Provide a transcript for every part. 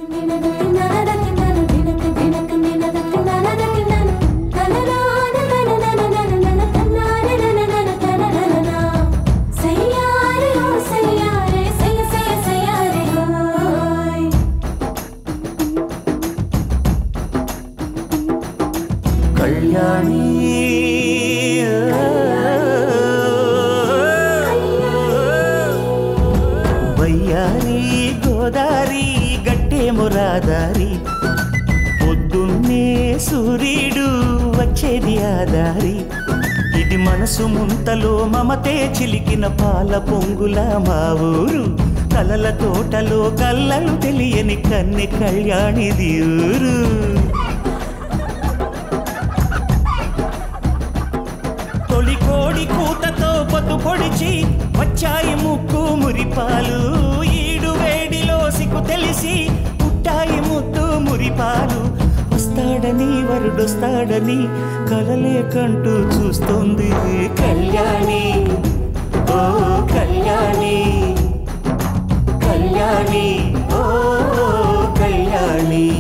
కళ్యాణి వయ్యారి గోదారి గట్టే మురాదారి పొద్దున్నే సూర్యుడు వచ్చేది ఆదారి ఇది మనసు ముంతలో మమతే చిలికిన పాల పొంగుల మా ఊరు కలల తోటలో కళ్ళలు తెలియని కన్నె కళ్యాణిది ఊరు తొలి కోడి కూతతో పొద్దు పొడిచి వచ్చాయి ముక్కు మురిపాలు ఈడు వేడిలో సిగ్గు తెలిసి పుట్టాయి ముద్దు మురిపాలు వస్తాడని వరుడొస్తాడని కలలే కంటూ చూస్తోంది కళ్యాణి ఓ కళ్యాణి కళ్యాణి ఓ కళ్యాణి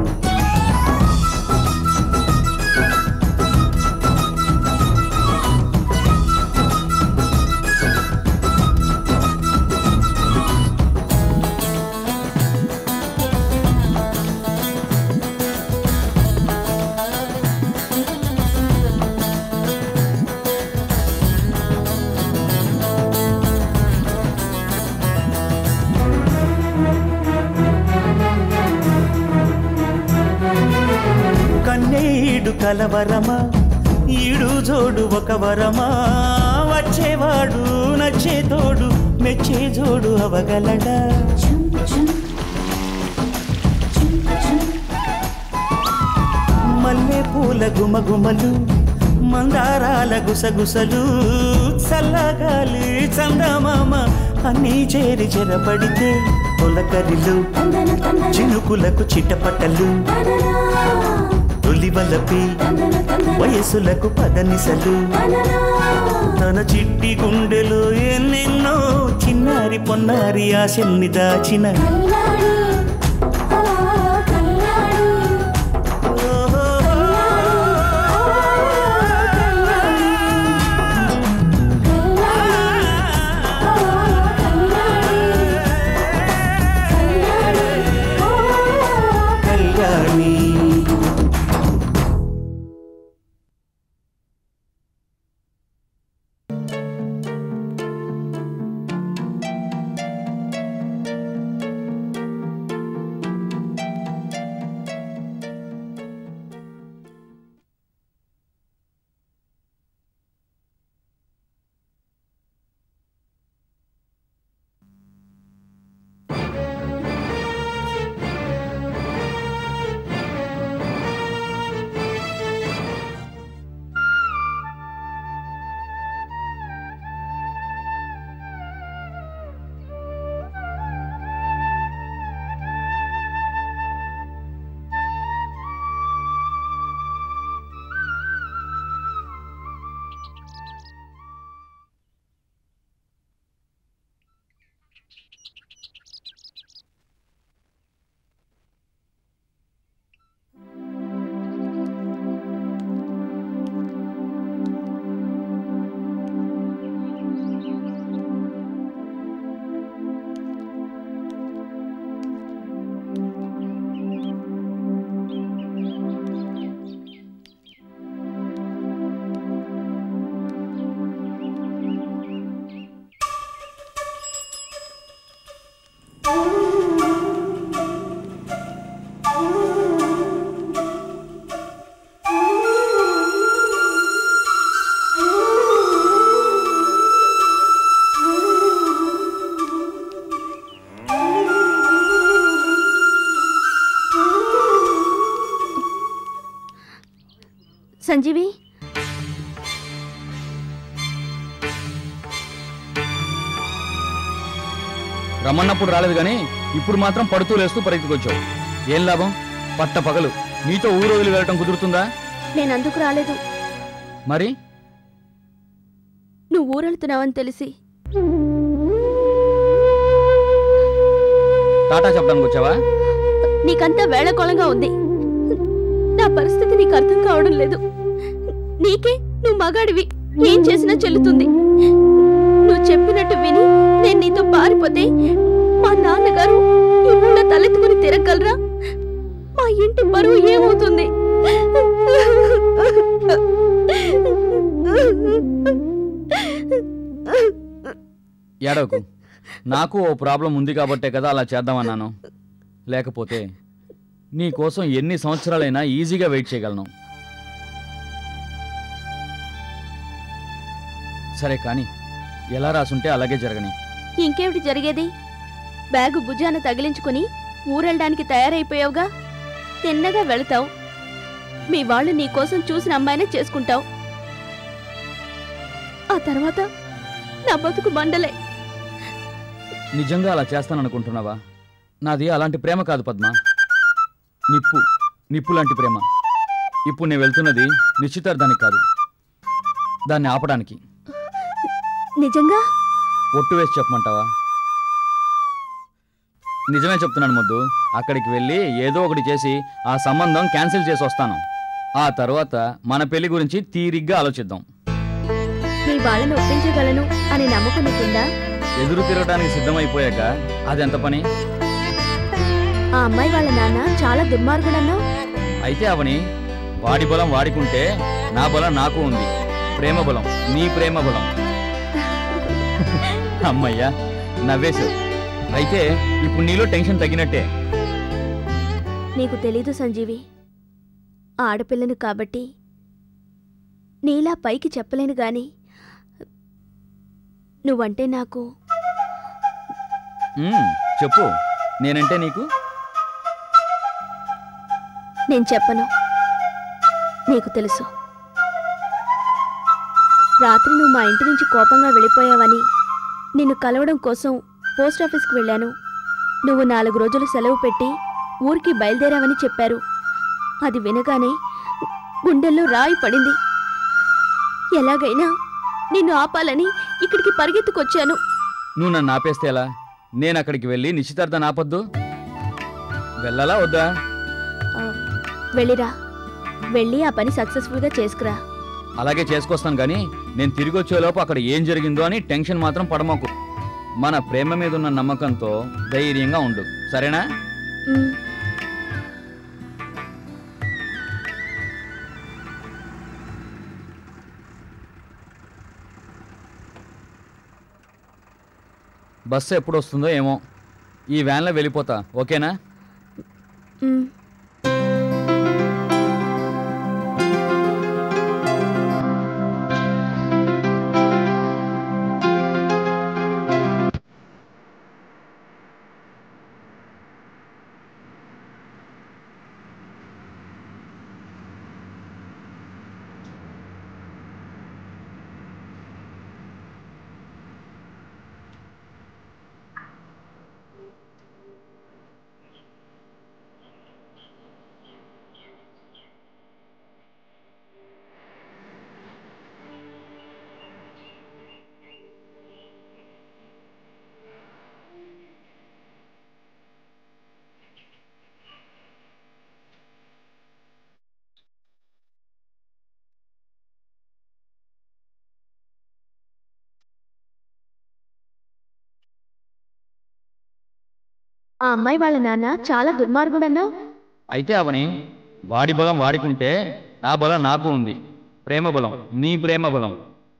కన్నేడు కలవరమా ఈడు జోడు ఒక వరమా వచ్చేవాడు నచ్చే తోడు మెచ్చే జోడు అవగలడా మల్లె పూల గుమగుమలు మందారాల గుసగుసలు చల్లగాలి చందమామ అన్నీ చేరి చెరపడితే తొలకరిలు చినుకులకు చిటపటలు తొలివలపి వయసులకు పదనిసలు తన చిట్టి గుండెలో ఎన్నెన్నో చిన్నారి పొన్నారి ఆశల్ని దాచిన కళ్యాణి సంజీవి రమ్మన్నప్పుడు రాలేదు కానీ ఇప్పుడు మాత్రం పడుతూ లేస్తూ పరిగెత్తుకొచ్చావు ఏం లాభం పట్ట పగలు నీతో ఊరు వదిలి వెళ్ళటం కుదురుతుందా నేను అందుకు రాలేదు మరి నువ్వు ఊరెళ్తున్నావని తెలిసి టాటా చెప్పడానికి వచ్చావా నీకంతా వేళకోళంగా ఉంది నా పరిస్థితి నీకు అర్థం కావడం లేదు నీకే నువ్వు మగాడివి ఏం చేసినా చెల్లుతుంది నువ్వు చెప్పినట్టు విని నేను నీతో పారిపోతే మా నాన్నగారు ఈ ఊళ్ళో తలెత్తుకుని తిరగలరా మా ఇంటి బరువు ఏమవుతుంది ఏడవకు నాకు ఓ ప్రాబ్లం ఉంది కాబట్టే కదా అలా చేద్దామన్నాను లేకపోతే నీ కోసం ఎన్ని సంవత్సరాలైనా ఈజీగా వెయిట్ చేయగలను సరే కానీ ఎలా రాసుంటే అలాగే జరగని ఇంకేమిటి జరిగేది బ్యాగు భుజాన తగిలించుకుని ఊరెళ్ళడానికి తయారైపోయావుగా తిన్నగా వెళతావు మీ వాళ్ళు నీ కోసం చూసిన అమ్మాయినే చేసుకుంటావు ఆ తర్వాత నా బతుకు బండలే నిజంగా అలా చేస్తాననుకుంటున్నావా నాది అలాంటి ప్రేమ కాదు పద్మ నిప్పు నిప్పు లాంటి ప్రేమ ఇప్పుడు నేను వెళ్తున్నది నిశ్చితార్థానికి కాదు దాన్ని ఆపడానికి నిజంగా ఒట్టు వేసి చెప్పమంటావా నిజమే చెప్తున్నాను ముద్దు అక్కడికి వెళ్ళి ఏదో ఒకటి చేసి ఆ సంబంధం క్యాన్సిల్ చేసి వస్తాను ఆ తర్వాత మన పెళ్లి గురించి తీరిగ్గా ఆలోచిద్దాం మీ వాళ్ళని ఒప్పించగలను అనే నమ్మకం నీకుందా ఎదురు తిరగడానికి సిద్ధమైపోయాక అదెంత పని ఆ అమ్మాయి వాళ్ళ నాన్న చాలా దుర్మార్గుడన్నావు అయితే అవని వాడి బలం వాడికుంటే నా బలం నాకు ఉంది ప్రేమ బలం నీ ప్రేమ బలం అమ్మయ్యా నవ్వేశావు అయితే ఇప్పుడు నీలో టెన్షన్ తగ్గినట్టే నీకు తెలీదు సంజీవి ఆడపిల్లను కాబట్టి నీలా పైకి చెప్పలేను గాని నువ్వంటే నాకు ఉమ్, చెప్పు నేనంటే నీకు నేను చెప్పను నీకు తెలుసు రాత్రి నువ్వు మా ఇంటి నుంచి కోపంగా వెళ్ళిపోయావని నిన్ను కలవడం కోసం పోస్ట్ ఆఫీస్కి వెళ్ళాను నువ్వు నాలుగు రోజులు సెలవు పెట్టి ఊరికి బయలుదేరావని చెప్పారు అది వినగానే గుండెల్లో రాయి పడింది ఎలాగైనా నిన్ను ఆపాలని ఇక్కడికి పరిగెత్తుకొచ్చాను నువ్వు నన్ను ఆపేస్తే ఎలా నేను అక్కడికి వెళ్ళి నిశ్చితార్థం ఆపొద్దు వెళ్ళాలా వద్దా ఆ, వెళ్ళిరా వెళ్ళి ఆ పని సక్సెస్ఫుల్గా చేసుకురా అలాగే చేసుకొస్తాను కానీ నేను తిరిగి వచ్చేలోపు అక్కడ ఏం జరిగిందో అని టెన్షన్ మాత్రం పడమాకు మన ప్రేమ మీద ఉన్న నమ్మకంతో ధైర్యంగా ఉండు సరేనా ఉమ్. బస్సు ఎప్పుడు వస్తుందో ఏమో ఈ వ్యాన్లో వెళ్ళిపోతా ఓకేనా ఉమ్. ఆ అమ్మాయి వాళ్ళ నాన్న చాలా దుర్మార్గుడన్నావు అయితే అవని వాడి బలం వాడికుంటే నా బలం నాకు ఉంది ప్రేమ బలం నీ ప్రేమ బలం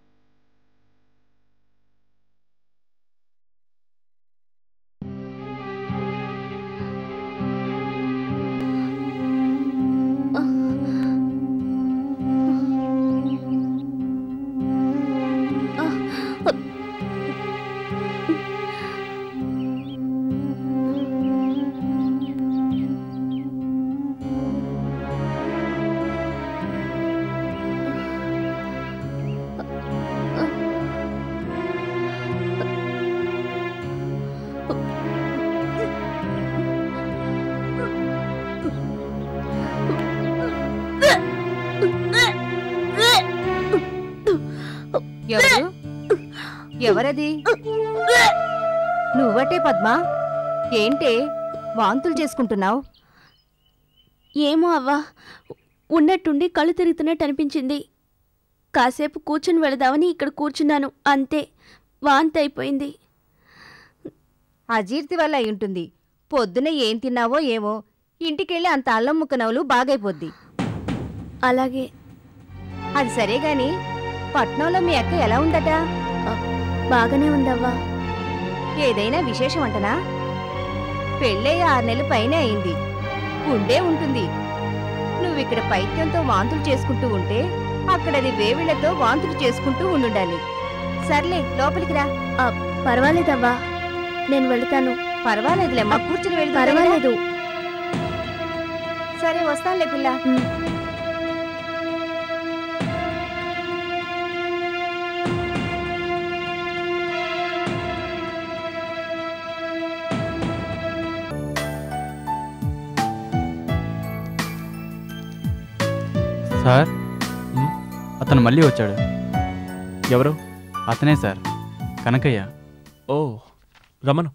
ఎవరు ఎవరది నువ్వటే పద్మ ఏంటే వాంతులు చేసుకుంటున్నావు ఏమో అవ్వా ఉన్నట్టుండి కళ్ళు తిరుగుతున్నట్టు అనిపించింది కాసేపు కూర్చుని వెళదామని ఇక్కడ కూర్చున్నాను అంతే వాంతి అయిపోయింది అజీర్తి వల్ల అయి ఉంటుంది పొద్దున ఏం తిన్నావో ఏమో ఇంటికెళ్ళి అంత అల్లం ముక్క నవ్వులు బాగైపోద్ది అలాగే అది సరే గాని పట్నంలో మీ అక్క ఎలా ఉందట బాగానే ఉందవ్వా ఏదైనా విశేషం అంటనా పెళ్ళై ఆరు నెలల పైనే అయింది ఉండే ఉంటుంది నువ్విక్కడ పైత్యంతో వాంతులు చేసుకుంటూ ఉంటే అక్కడది వేవిళ్లతో వాంతులు చేసుకుంటూ ఉండుండాలి సర్లే లోపలికి రా ఆ, పర్వాలేదవ్వా నేను వెళతాను పర్వాలేదులేమ్మా కూర్చుని వెళ్దు పర్వాలేదు సరే వస్తానులే పిల్ల ఉమ్. సార్ అతను మళ్ళీ వచ్చాడు ఎవరు అతనే సార్ కనకయ్య ఓ రమను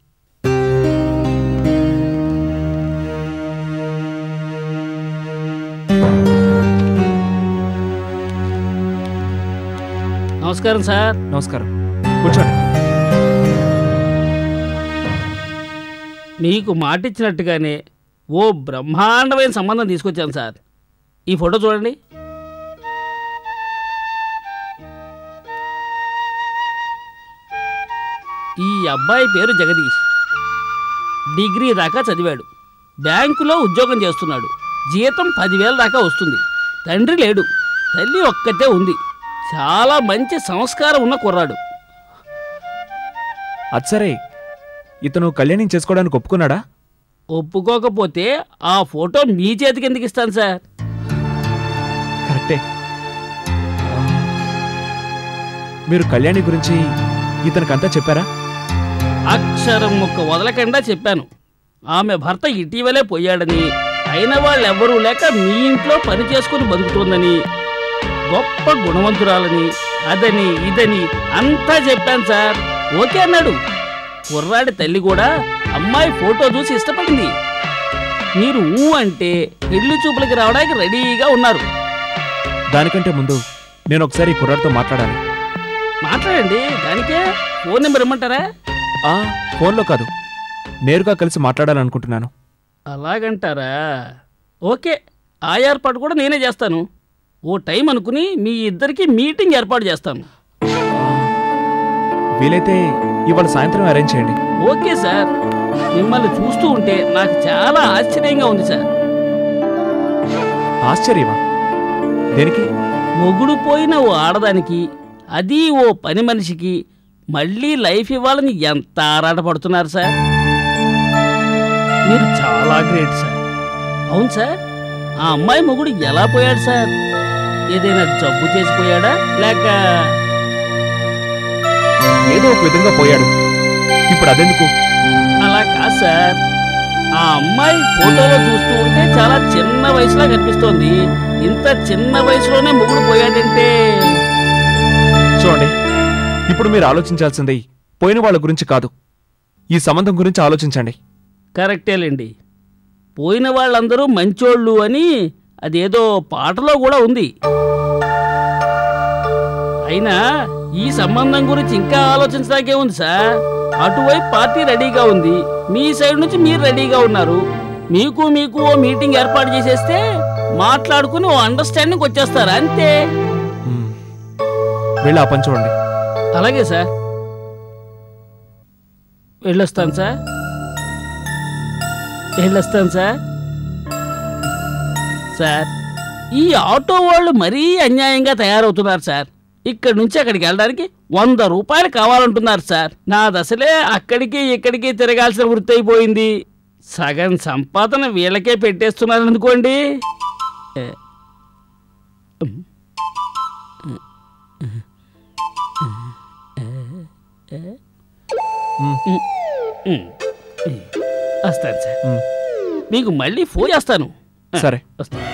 నమస్కారం సార్ నమస్కారం కూర్చోండి మీకు మాటిచ్చినట్టుగానే ఓ బ్రహ్మాండమైన సంబంధం తీసుకొచ్చాను సార్ ఈ ఫోటో చూడండి ఈ అబ్బాయి పేరు జగదీష్ డిగ్రీ దాకా చదివాడు బ్యాంకులో ఉద్యోగం చేస్తున్నాడు జీతం పదివేల దాకా వస్తుంది తండ్రి లేడు తల్లి ఒక్కతే ఉంది చాలా మంచి సంస్కారం ఉన్న కుర్రాడు అది సరే ఇతను కళ్యాణం చేసుకోవడానికి ఒప్పుకున్నాడా ఒప్పుకోకపోతే ఆ ఫోటో మీ చేతికి ఎందుకు ఇస్తాను సార్ కరెక్టే ఆ, మీరు కళ్యాణి గురించి ఇతనికంతా చెప్పారా అక్షరం ముక్క వదలకుండా చెప్పాను ఆమె భర్త ఇటీవలే పోయాడని అయిన వాళ్ళెవ్వరూ లేక మీ ఇంట్లో పని చేసుకుని బతుకుతోందని గొప్ప గుణవంతురాలని అదని ఇదని అంతా చెప్పాను సార్ ఓకే అన్నాడు కుర్రాడి తల్లి కూడా అమ్మాయి ఫోటో చూసి ఇష్టపడింది మీరు ఊ అంటే పెళ్లి చూపులకి రావడానికి రెడీగా ఉన్నారు దానికంటే ముందు నేను ఒకసారి ఈ కుర్రాడితో మాట్లాడాలి మాట్లాడండి దానికే ఫోన్ నెంబర్ ఇమ్మంటారా ఆ ఫోన్లో కాదు నేరుగా కలిసి మాట్లాడాలనుకుంటున్నాను అలాగంటారా ఓకే ఆ ఏర్పాటు కూడా నేనే చేస్తాను ఓ టైం అనుకుని మీ ఇద్దరికి మీటింగ్ ఏర్పాటు చేస్తాను వీలైతే ఇవాళ సాయంత్రం అరేంజ్ చేయండి ఓకే సార్ మిమ్మల్ని చూస్తూ ఉంటే నాకు చాలా ఆశ్చర్యంగా ఉంది సార్ ఆశ్చర్యమా దేనికి మొగుడు పోయిన ఓ ఆడదానికి అది ఓ పని మనిషికి మళ్ళీ లైఫ్ ఇవ్వాలని ఎంత ఆరాటపడుతున్నారు సార్ మీరు చాలా గ్రేట్ సార్ అవును సార్ ఆ అమ్మాయి మొగుడు ఎలా పోయాడు సార్ ఏదైనా జబ్బు చేసిపోయాడా లేక ఏదో ఒక విధంగా పోయాడు ఇప్పుడు అదెందుకు అలా కాదు సార్ ఆ అమ్మాయి ఫోటోలో చూస్తూ ఉంటే చాలా చిన్న వయసులా కనిపిస్తోంది ఇంత చిన్న వయసులోనే మొగుడు పోయాడంటే చూడండి ఇప్పుడు మీరు ఆలోచించాల్సింది పోయిన వాళ్ళ గురించి కాదు ఈ సంబంధం గురించి ఆలోచించండి కరెక్టేలేండి పోయిన వాళ్ళందరూ మంచోళ్ళు అని అదేదో పాటలో కూడా ఉంది అయినా ఈ సంబంధం గురించి ఇంకా ఆలోచించడానికే ఉంది సార్ అటువైపు పార్టీ రెడీగా ఉంది మీ సైడ్ నుంచి మీరు రెడీగా ఉన్నారు మీకు మీకు ఓ మీటింగ్ ఏర్పాటు చేసేస్తే మాట్లాడుకుని ఓ అండర్స్టాండింగ్ వచ్చేస్తారు అంతే మ్మ్. వెళ్ళి ఆ పని చూడండి అలాగే సార్ వెళ్ళొస్తాను సార్ వెళ్ళొస్తాను సార్ సార్ ఈ ఆటో వాళ్ళు మరీ అన్యాయంగా తయారవుతున్నారు సార్ ఇక్కడి నుంచి అక్కడికి వెళ్ళడానికి వంద రూపాయలు కావాలంటున్నారు సార్ నా దశలే అక్కడికి ఇక్కడికి తిరగాల్సిన వృత్తి అయిపోయింది సగం సంపాదన వీళ్ళకే పెట్టేస్తున్నారు అనుకోండి ఏ. మ్మ్. ఉమ్. వస్తాను సార్ మ్మ్. మీకు మళ్ళీ ఫోన్ చేస్తాను సరే వస్తాను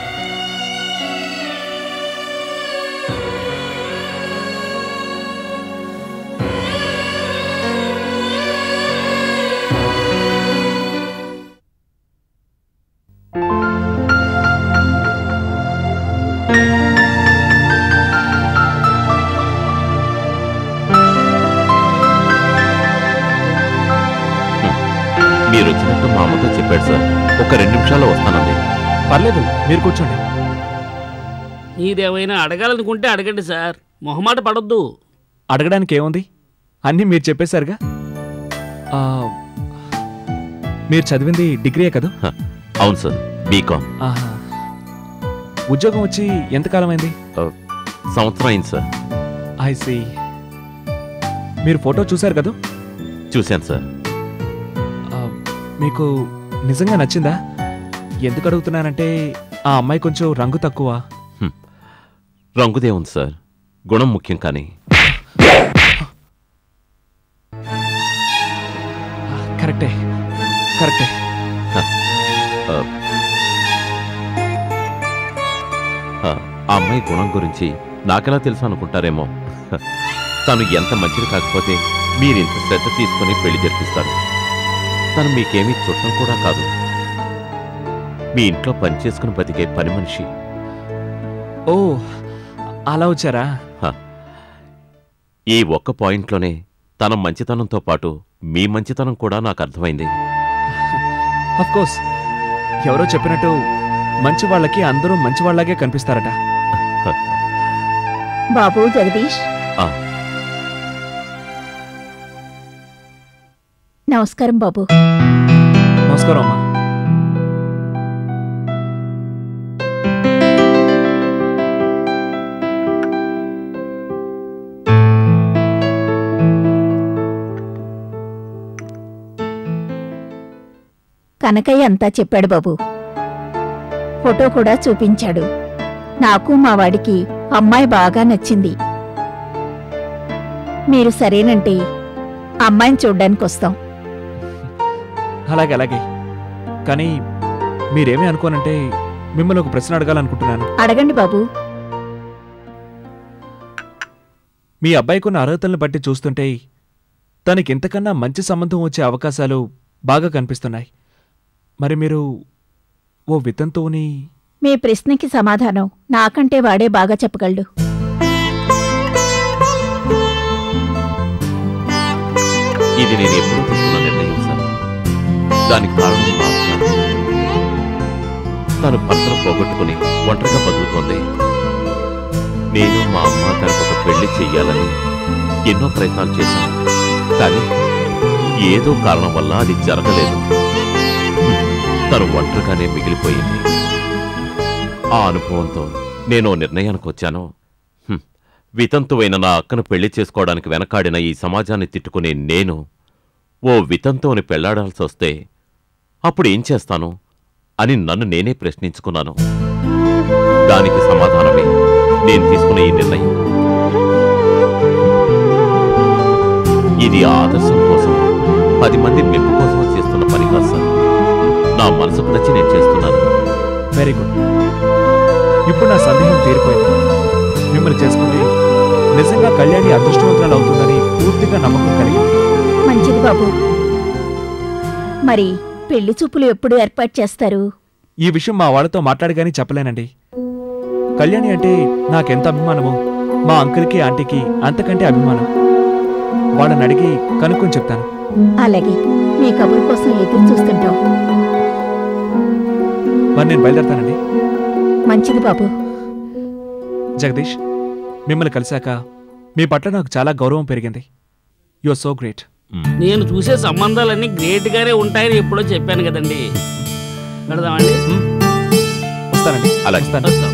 మీరు వచ్చినట్టు మా అమ్మతో చెప్పాడు సార్ ఒక రెండు నిమిషాల్లో వస్తానండి పర్లేదు మీరు కూర్చోండి మీరేమైనా అడగాలనుకుంటే అడగండి సార్ మొహమాట పడొద్దు అడగడానికి ఏముంది అన్నీ మీరు చెప్పేశారుగా ఆ, మీరు చదివింది డిగ్రీయే కదా హ, అవును సార్ బీకామ్ ఆహా. ఉద్యోగం వచ్చి ఎంతకాలం అయింది సంవత్సరం అయింది సార్ ఐ సి మీరు ఫోటో చూశారు కదా చూశాను సార్ ఆ, మీకు నిజంగా నచ్చిందా ఎందుకు అడుగుతున్నానంటే ఆ అమ్మాయి కొంచెం రంగు తక్కువ రంగుదే ఉంది సార్ గుణం ముఖ్యం కానీ కరెక్టే కరెక్టే ఆ, ఆ, ఆ అమ్మాయి గుణం గురించి నాకెలా తెలుసు అనుకుంటారేమో హ, తను ఎంత మంచిది కాకపోతే మీరు ఇంత శ్రద్ధ తీసుకుని పెళ్లి జరిపిస్తారు తను మీకేమీ చుట్టం కూడా కాదు మీ ఇంట్లో పనిచేసుకుని బతికే పని మనిషి ఓ అలా వచ్చారా ఈ ఒక్క పాయింట్లోనే తన మంచితనంతో పాటు మీ మంచితనం కూడా నాకు అర్థమైంది అఫ్ కోర్స్ ఎవరో చెప్పినట్టు మంచి వాళ్ళకి అందరూ మంచి వాళ్ళగే కనిపిస్తారట బాబు జగదీష్ ఆ. నమస్కారం బాబు నమస్కారం అమ్మా కనకయ్య అంతా చెప్పాడు బాబు ఫోటో కూడా చూపించాడు నాకు మా వాడికి అమ్మాయి బాగా నచ్చింది మీరు సరేనంటే అమ్మాయిని చూడ్డానికి వస్తాం అలాగే అలాగే కానీ మీరేమీ అనుకోనంటే మిమ్మల్ని ఒక ప్రశ్న అడగాలనుకుంటున్నాను అడగండి బాబు మీ అబ్బాయికున్న అర్హతలను బట్టి చూస్తుంటే తనకి ఇంతకన్నా మంచి సంబంధం వచ్చే అవకాశాలు బాగా కనిపిస్తున్నాయి మరి మీరు ఓ వితంతువుని మీ ప్రశ్నకి సమాధానం నాకంటే వాడే బాగా చెప్పగలడు ఇది నేను ఎప్పుడూ తీసుకున్న నిర్ణయం సార్ దానికి కారణం మా అక్క తను భర్తను పోగొట్టుకుని ఒంటరిగా బతుకుతోంది నేను మా అమ్మ తనకు ఒక పెళ్లి చెయ్యాలని ఎన్నో ప్రయత్నాలు చేశాను కానీ ఏదో కారణం వల్ల అది జరగలేదు హ్మ్. తను ఒంటరిగానే మిగిలిపోయింది ఆ అనుభవంతో నేను ఓ నిర్ణయానికి వచ్చాను హ్మ్. వితంతువైన నా అక్కను పెళ్లి చేసుకోవడానికి వెనకాడిన ఈ సమాజాన్ని తిట్టుకునే నేను ఓ వితంతువుని పెళ్లాడాల్సి వస్తే అప్పుడు ఏం చేస్తాను అని నన్ను నేనే ప్రశ్నించుకున్నాను దానికి సమాధానమే నేను తీసుకున్న ఈ నిర్ణయం ఇది ఆదర్శం కోసం పది మంది మెప్పు కోసం చేస్తున్న పని కాదు సార్ నా మనసుకు నచ్చి నేను చేస్తున్నాను వెరీ గుడ్ ఇప్పుడు నా సందేహం తీరిపోయింది మిమ్మల్ని చేసుకుంటే నిజంగా కళ్యాణి అదృష్టవంతురాలు అవుతుందని పూర్తిగా నమ్మకం కలిగింది మంచిది బాబు మరి పెళ్లి చూపులు ఎప్పుడు ఏర్పాటు చేస్తారు ఈ విషయం మా వాళ్ళతో మాట్లాడగానే చెప్పలేనండి కళ్యాణి అంటే నాకెంత అభిమానమో మా అంకుల్కి ఆంటీకి అంతకంటే అభిమానం వాళ్ళని అడిగి కనుక్కొని చెప్తాను అలాగే మీ కబురు కోసం ఎదురు చూస్తుంటాం మరి నేను బయలుదేరతానండి మంచిది బాబు జగదీష్ మిమ్మల్ని కలిశాక మీ పట్ల నాకు చాలా గౌరవం పెరిగింది యు ఆర్ సో గ్రేట్ నేను చూసే సంబంధాలన్నీ గ్రేట్గానే ఉంటాయని ఎప్పుడో చెప్పాను కదండి పెడదామండి వస్తానండి అలాగే వస్తాను వస్తాం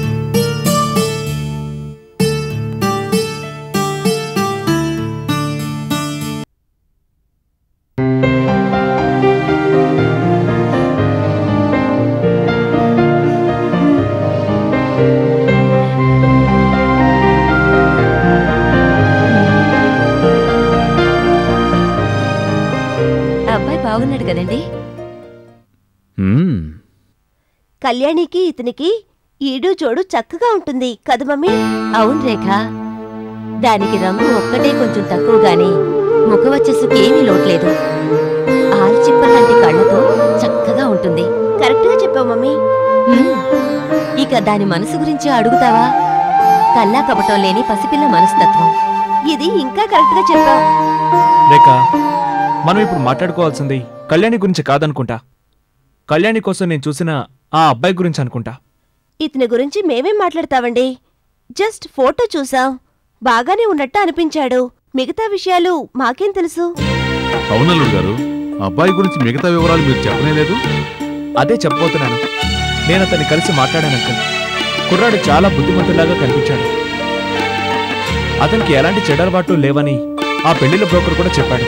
అబ్బాయి బాగున్నాడు కదండి మ్మ్. కళ్యాణికి ఇతనికి ఈడు జోడు చక్కగా ఉంటుంది కదు మమ్మీ అవును రేఖ దానికి రంగు ఒక్కటే కొంచెం తక్కువ గాని ముఖవచ్చసుకి ఏమీ లోట్లేదు ఆల్చిప్పలాంటి కళ్ళతో చక్కగా ఉంటుంది కరెక్ట్ గా చెప్పావు మమ్మీ హ్మ్. ఇక దాని మనసు గురించి అడుగుతావా కల్లా కపటం లేని పసిపిల్ల మనస్తత్వం ఇది ఇంకా కరెక్ట్ గా చెప్పావు రేఖ మనం ఇప్పుడు మాట్లాడుకోవాల్సింది కళ్యాణి గురించి కాదనుకుంటా కళ్యాణి కోసం నేను చూసిన ఆ అబ్బాయి గురించి అనుకుంటా ఇతని గురించి మేమేం మాట్లాడతావండి జస్ట్ ఫోటో చూసాం బాగానే ఉన్నట్టు అనిపించాడు మిగతా విషయాలు మాకేం తెలుసు అవునల్లుడు గారు అబ్బాయి గురించి మిగతా వివరాలు మీరు చెప్పనే లేదు అదే చెప్పబోతున్నాను నేను అతన్ని కలిసి మాట్లాడాను అంకుల్ కుర్రాడు చాలా బుద్ధిమంతులాగా కనిపించాడు అతనికి ఎలాంటి చెడు అలవాట్లు లేవని ఆ పెళ్లిళ్ళ బ్రోకర్ కూడా చెప్పాడు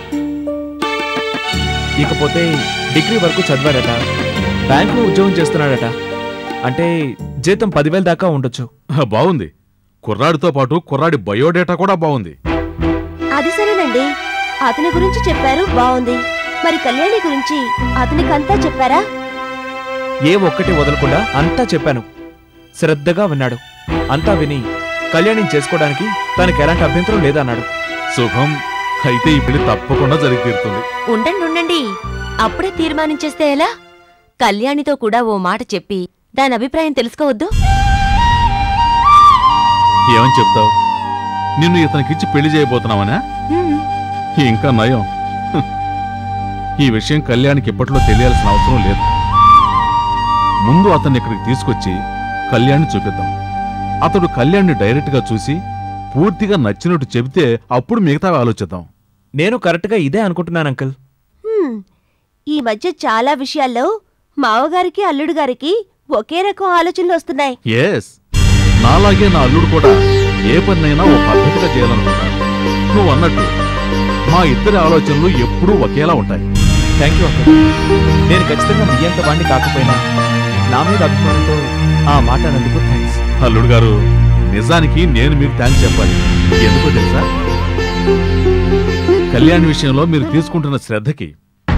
ఇకపోతే డిగ్రీ వరకు చదివాడట బ్యాంకులో ఉద్యోగం చేస్తున్నాడట అంటే జీతం పదివేల దాకా ఉండొచ్చు బాగుంది కుర్రాడితో పాటు కుర్రాడి బయోడేటా కూడా బాగుంది అది సరేనండి అతని గురించి చెప్పారు బాగుంది మరి కళ్యాణి గురించి అతనికంతా చెప్పారా ఏ ఒక్కటి వదలకుండా అంతా చెప్పాను శ్రద్ధగా విన్నాడు అంతా విని కళ్యాణం చేసుకోవడానికి తనకి ఎలాంటి అభ్యంతరం లేదన్నాడు శుభం అయితే ఈ పెళ్లి తప్పకుండా జరిగి తీరుతుంది ఉండండి ఉండండి అప్పుడే తీర్మానించేస్తే ఎలా కళ్యాణితో కూడా ఓ మాట చెప్పి దాని అభిప్రాయం తెలుసుకోవద్దు ఏమని చెప్తావు నిన్ను ఇతనికిచ్చి పెళ్లి చేయబోతున్నావనా ఇంకా నయం హ్. ఈ విషయం కళ్యాణ్కి ఇప్పట్లో తెలియాల్సిన అవసరం లేదు ముందు అతన్ని ఇక్కడికి తీసుకొచ్చి కళ్యాణ్ని చూపిద్దాం అతడు కళ్యాణ్ని డైరెక్ట్గా చూసి పూర్తిగా నచ్చినట్టు చెబితే అప్పుడు మిగతా ఆలోచిద్దాం నేను కరెక్ట్గా ఇదే అనుకుంటున్నాను అంకుల్ హ్మ్, ఈ మధ్య చాలా విషయాల్లో మావగారికి అల్లుడు గారికి ఒకే రకం ఆలోచనలు వస్తున్నాయి ఎస్ నాలాగే నా అల్లుడు కూడా ఏ పన్నైనా ఓ పద్ధతిగా చేయాలనుకుంటాడు నువ్వు అన్నట్టు మా ఇద్దరి ఆలోచనలు ఎప్పుడూ ఒకేలా ఉంటాయి థ్యాంక్ యూ అంకుల్ నేను ఖచ్చితంగా మీ అంత వాణ్ణి కాకపోయినా నా మీద అభిమానంతో ఆ మాట అన్నందుకు థ్యాంక్స్ అల్లుడు గారు నిజానికి నేను మీకు థ్యాంక్స్ చెప్పాలి ఎందుకో తెలుసా కళ్యాణ్ విషయంలో మీరు తీసుకుంటున్న శ్రద్ధకి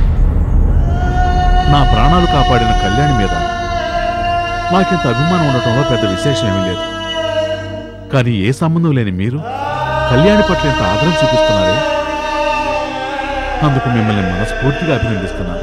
నా ప్రాణాలు కాపాడిన కళ్యాణి మీద నాకింత అభిమానం ఉండటంలో పెద్ద విశేషం ఏమీ లేదు కానీ ఏ సంబంధం లేని మీరు కళ్యాణి పట్ల ఇంత ఆదరణ చూపిస్తున్నారే అందుకు మిమ్మల్ని మనస్ఫూర్తిగా అభినందిస్తున్నాను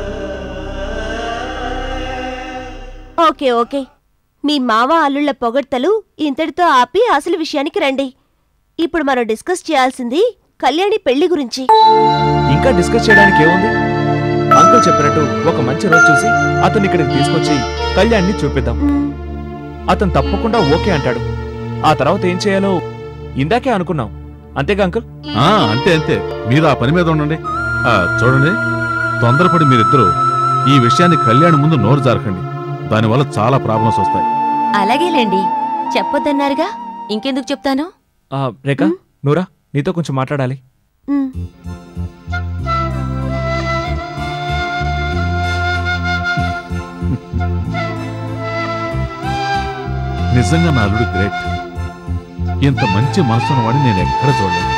ఓకే ఓకే మీ మావ అల్లుళ్ళ పొగడ్తలు ఇంతటితో ఆపి అసలు విషయానికి రండి ఇప్పుడు మనం డిస్కస్ చేయాల్సింది కళ్యాణి పెళ్లి గురించి ఇంకా డిస్కస్ చేయడానికి ఏముంది అంకుల్ చెప్పినట్టు ఒక మంచి రోజు చూసి అతన్ని ఇక్కడికి తీసుకొచ్చి కళ్యాణ్ని చూపిద్దాం అతను తప్పకుండా ఓకే అంటాడు ఆ తర్వాత ఏం చేయాలో ఇందాకే అనుకున్నాం అంతేగా అంకుల్ ఆ, అంతే అంతే మీరు ఆ పని మీద ఉండండి ఆ, చూడండి తొందరపడి మీరిద్దరూ ఈ విషయాన్ని కళ్యాణ్ ముందు నోరు జారకండి దానివల్ల చాలా ప్రాబ్లమ్స్ వస్తాయి అలాగేలేండి చెప్పొద్దన్నారుగా ఇంకెందుకు చెప్తాను ఆ, రేఖ నూరా నీతో కొంచెం మాట్లాడాలి ఉమ్, నిజంగా నా అల్లుడు గ్రేట్ ఇంత మంచి మనసున్న వాడిని నేను ఎక్కడ చూడలేదు